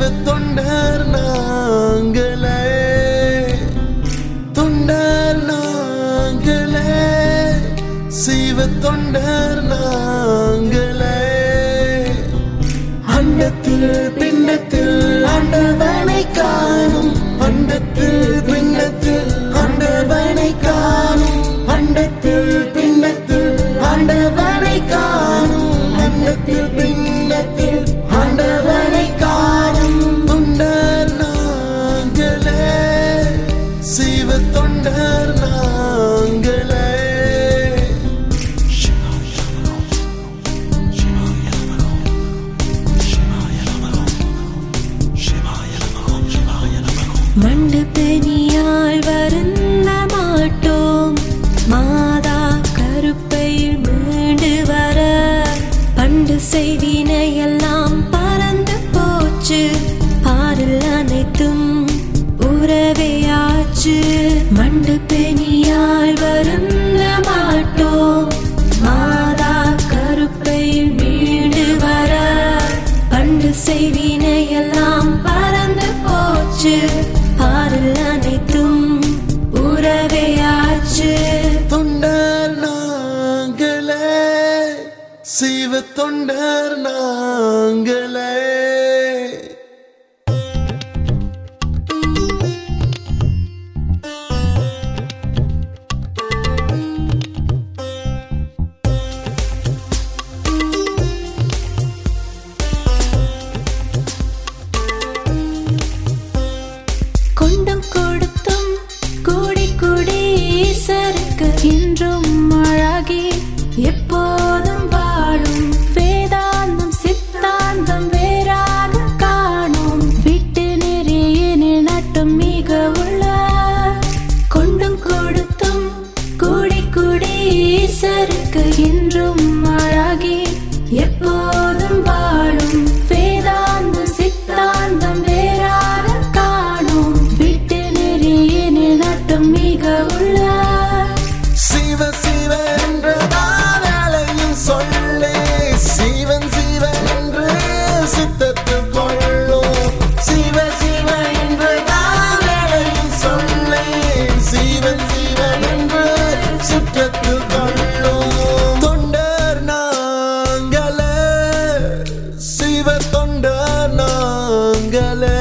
தொண்டர் நாங்களே தொண்டர் நாங்களே சிவ தொண்டர் நாங்களே அண்டத்தில் பின்னத்தில் ஆண்டவனை காணும் அண்டத்தில் பின்னத்தில் ஆண்டவனை காணும் அண்டத்தில் பின்னத்தில் ஆண்டவனை காணும் அண்டத்தில் பின்னத்தில் ஆண்டவனை காணும் தொண்டர் நாங்களே சிவ தொண்டர் நாங்களே மண்டு பெனியால் வருந்த மாட்டோம் மாதா கருப்பையில் மீண்டு வர பண்டு செய்தினையெல்லாம் பறந்து போச்சு பாரில் அனைத்தும் உறவையாச்சு மண்டு பெனியால் வருந்த மாட்டோம் மாதா கருப்பையில் மீண்டு வர பண்டு செய்தினையெல்லாம் பறந்து போச்சு பாரில் அனைத்தும் உறவையாச்சு தொண்டர் நாங்களே சிவ தொண்டர் நாங்களே கொண்டும் கொடுத்தும் கூடி கூடி ஈசருக்கு இன்றும் அழகி எப்போதும் வாழும் வேதாந்தம் சித்தாந்தம் வேறாக காணும் விட்டு நெறியினில் நட்டும் மிக உள்ள கொண்டும் கொடுத்தும் கூடி கூடி ஈசருக்கு இன்றும் அழகி எப்போதும் வாழும் வேதாந்தம் சித்தாந்தம் வேறாக காணும் விட்டு நெறியினில் நட்டும் மிக உள்ள சிவ சிவ என்ற வேலையும் சொல்லி சிவன் சிவன் என்று சித்தத்தில் கொள்ளும் சிவ சிவ என்ற வேலையும் சொல்லி சிவன் சிவன் என்று சித்தத்தில் கொள்ளும் தொண்டர் நாங்களே சிவ தொண்டர் நாங்களே